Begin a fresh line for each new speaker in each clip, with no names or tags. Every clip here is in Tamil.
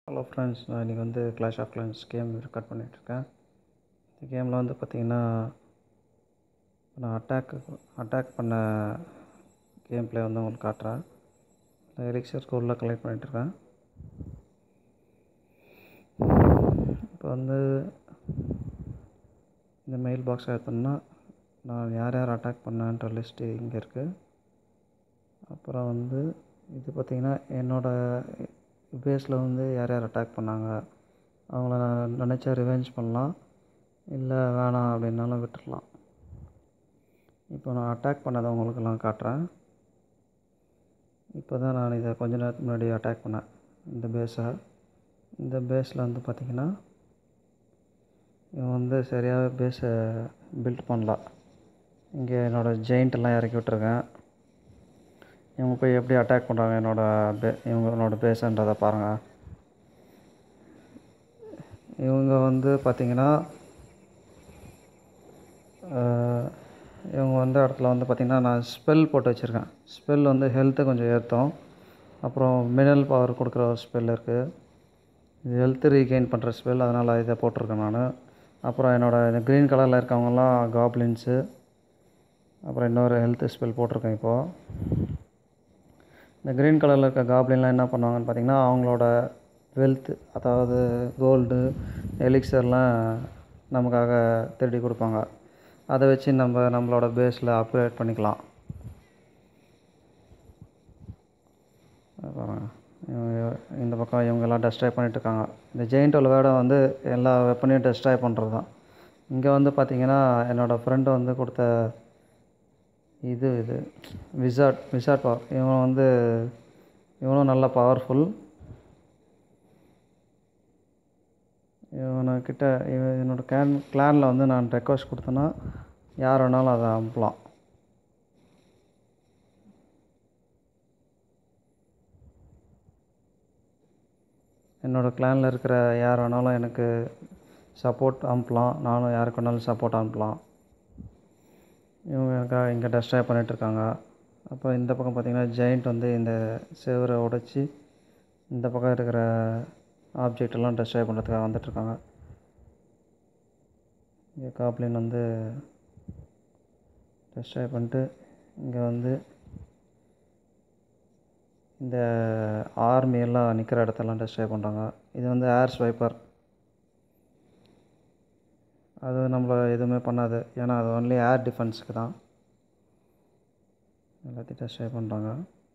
ஹலோ ஃப்ரெண்ட்ஸ் நான் இன்றைக்கி வந்து clash of clans game record பண்ணிகிட்ருக்கேன் இந்த கேமில் வந்து பார்த்திங்கன்னா நான் அட்டாக்கு அட்டாக் பண்ண கேம் ப்ளே வந்து உங்களுக்கு காட்டுறேன் இந்த எலிக்சர் ஸ்கூலில் கலெக்ட் பண்ணிகிட்ருக்கேன் இப்போ வந்து இந்த மெயில் பாக்ஸ் எடுத்தோம்னா நான் யார் யார் அட்டாக் பண்ணேன்ற லிஸ்ட்டு இங்கே இருக்குது அப்புறம் வந்து இது பார்த்திங்கன்னா என்னோடய பேஸில் வந்து யார் யார் அட்டாக் பண்ணாங்க அவங்கள நான் நினச்சா ரிவெஞ்ச் பண்ணலாம் இல்லை வேணாம் அப்படின்னாலும் விட்டுடலாம் இப்போ நான் அட்டாக் பண்ணதை உங்களுக்கெல்லாம் காட்டுறேன் இப்போ தான் நான் இதை கொஞ்ச நேரத்துக்கு முன்னாடி அட்டாக் பண்ணேன் இந்த பேஸை இந்த பேஸில் வந்து பார்த்திங்கன்னா இவன் வந்து சரியாக பேஸை பில்ட் பண்ணல இங்கே என்னோடய ஜெயிண்ட்டெல்லாம் இறக்கி விட்ருக்கேன் இவங்க போய் எப்படி அட்டாக் பண்ணுறாங்க என்னோடய பே இவங்களோட பேஸுன்றதை பாருங்கள் இவங்க வந்து பார்த்திங்கன்னா இவங்க வந்த இடத்துல வந்து பார்த்திங்கன்னா நான் ஸ்பெல் போட்டு வச்சுருக்கேன் ஸ்பெல் வந்து ஹெல்த்தை கொஞ்சம் ஏற்றும் அப்புறம் மினரல் பவர் கொடுக்குற ஒரு ஸ்பெல் இருக்குது இது ஹெல்த்து ரீகெயின் பண்ணுற ஸ்பெல் அதனால் இதை போட்டிருக்கேன் நான் அப்புறம் என்னோடய இந்த க்ரீன் கலரில் இருக்கவங்கலாம் காப்ளின்ஸு அப்புறம் இன்னொரு ஹெல்த் ஸ்பெல் போட்டிருக்கேன் இப்போது இந்த க்ரீன் கலரில் இருக்க காப்ளின்லாம் என்ன பண்ணுவாங்கன்னு பார்த்திங்கன்னா அவங்களோட வெல்த் அதாவது கோல்டு எலிக்சர்லாம் நமக்காக திருடி கொடுப்பாங்க அதை வச்சு நம்ம நம்மளோட பேஸில் அப்கிரேட் பண்ணிக்கலாம் இந்த பக்கம் இவங்கெல்லாம் டெஸ்ட்ராய் பண்ணிகிட்ருக்காங்க இந்த ஜெயின்ட் வேர்டை வந்து எல்லா வெப்பனையும் டெஸ்ட்ராய் பண்ணுறது தான் இங்கே வந்து பார்த்திங்கன்னா என்னோடய ஃப்ரெண்டு வந்து கொடுத்த இது இது விசார்ட் விசார்ட் பவர் இவன் வந்து இவனும் நல்ல பவர்ஃபுல் இவனுக்கிட்ட இவன் என்னோடய கேன் கிளானில் வந்து நான் ரெக்வஸ்ட் கொடுத்தேன்னா யார் வேணாலும் அதை அனுப்பலாம் என்னோடய கிளானில் இருக்கிற யார் வேணாலும் எனக்கு சப்போர்ட் அனுப்பலாம் நானும் யாருக்கு வேணாலும் சப்போர்ட் அனுப்பலாம் இவங்க எனக்காக இங்கே டெஸ்ட்ராய் பண்ணிகிட்ருக்காங்க அப்புறம் இந்த பக்கம் பார்த்திங்கன்னா ஜெயிண்ட் வந்து இந்த செவரை உடச்சி இந்த பக்கம் இருக்கிற ஆப்ஜெக்ட் எல்லாம் டெஸ்ட்ராய் பண்ணுறதுக்காக வந்துட்டுருக்காங்க இங்கே காப்ளின் வந்து டெஸ்ட்ராய் பண்ணிட்டு இங்கே வந்து இந்த ஆர்மி எல்லாம் நிற்கிற இடத்தெல்லாம் டெஸ்ட்ராய் பண்ணுறாங்க இது வந்து ஏர் ஸ்வைப்பர் அது நம்மளை எதுவுமே பண்ணாது ஏன்னா அது ஒன்லி ஏர் டிஃபென்ஸுக்கு தான் எல்லாத்தையும் டெஸ்ட்ராய் பண்ணுறாங்க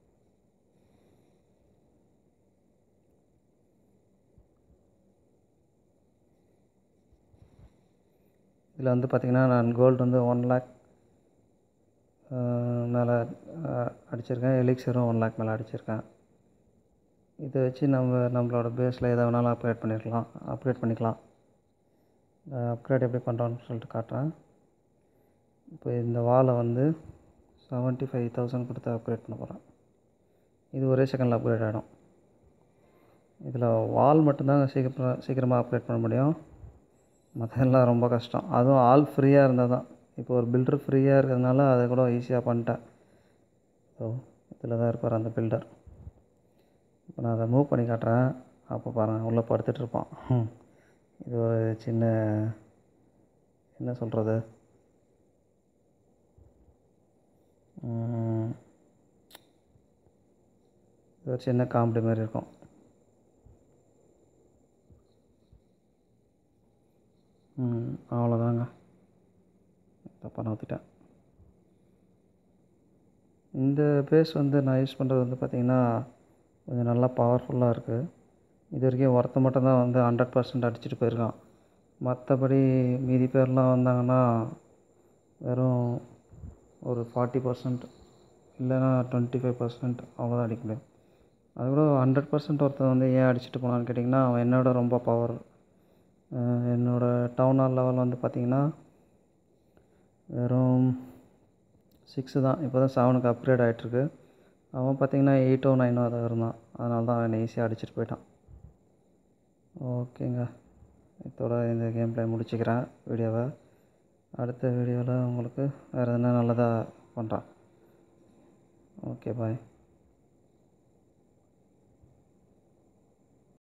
இதில் வந்து பார்த்திங்கன்னா நான் கோல்டு வந்து ஒன் லேக் மேலே அடிச்சிருக்கேன் எலிக்சரும் ஒன் லேக் மேலே அடிச்சிருக்கேன் இதை வச்சு நம்ம நம்மளோட பேஸில் எதை வேணாலும் அப்கிரேட் பண்ணிருக்கலாம் அப்கிரேட் பண்ணிக்கலாம் அப்கிரேட் எப்படி பண்ணுறோன்னு சொல்லிட்டு காட்டுறேன் இப்போ இந்த வாலை வந்து செவன்ட்டி ஃபைவ் தௌசண்ட் கொடுத்து அப்கிரேட் பண்ண போகிறேன் இது ஒரே செகண்டில் அப்கிரேட் ஆகிடும் இதில் வால் மட்டும்தாங்க சீக்கிரம் சீக்கிரமாக அப்கிரேட் பண்ண முடியும் மற்றதெல்லாம் ரொம்ப கஷ்டம் அதுவும் ஆள் ஃப்ரீயாக இருந்தால் தான் இப்போ ஒரு பில்டர் ஃப்ரீயாக இருக்கிறதுனால அதை கூட ஈஸியாக பண்ணிட்டேன் ஸோ இதில் தான் இருப்பார் அந்த பில்டர் இப்போ நான் அதை மூவ் பண்ணி காட்டுறேன் அப்போ பாருங்கள் உள்ளே படுத்துட்ருப்பான் இது ஒரு சின்ன என்ன சொல்கிறது இது ஒரு சின்ன காமெடி மாதிரி இருக்கும் ம் அவ்வளோதாங்க தப்பாக நவுத்திட்டேன் இந்த பேஸ் வந்து நான் யூஸ் பண்ணுறது வந்து பார்த்திங்கன்னா கொஞ்சம் நல்லா பவர்ஃபுல்லாக இருக்குது இது வரைக்கும் ஒருத்த மட்டும்தான் வந்து ஹண்ட்ரட் பர்சன்ட் அடிச்சுட்டு போயிருக்கான் மற்றபடி மீதி பேர்லாம் வந்தாங்கன்னா வெறும் ஒரு ஃபார்ட்டி பர்சன்ட் இல்லைன்னா டுவெண்ட்டி ஃபைவ் பர்சன்ட் அவ்வளோதான் அடிக்க முடியும் அது கூட ஹண்ட்ரட் பர்சன்ட் ஒருத்தன் வந்து ஏன் அடிச்சுட்டு போனான்னு கேட்டிங்கன்னா அவன் என்னோட ரொம்ப பவர் என்னோடய டவுன் ஹால் லெவல் வந்து பார்த்திங்கன்னா வெறும் சிக்ஸு தான் இப்போ தான் செவனுக்கு அப்கிரேட் ஆகிட்டுருக்கு அவன் பார்த்திங்கன்னா எயிட்டோ நைனோ அதை இருந்தான் அதனால தான் அவன் ஈஸியாக அடிச்சுட்டு போயிட்டான் ஓகேங்க இதோட இந்த கேம் ப்ளே முடிச்சுக்கிறேன் வீடியோவை அடுத்த வீடியோவில் உங்களுக்கு வேறு எதுனா நல்லதாக பண்ணுறேன் ஓகே பாய்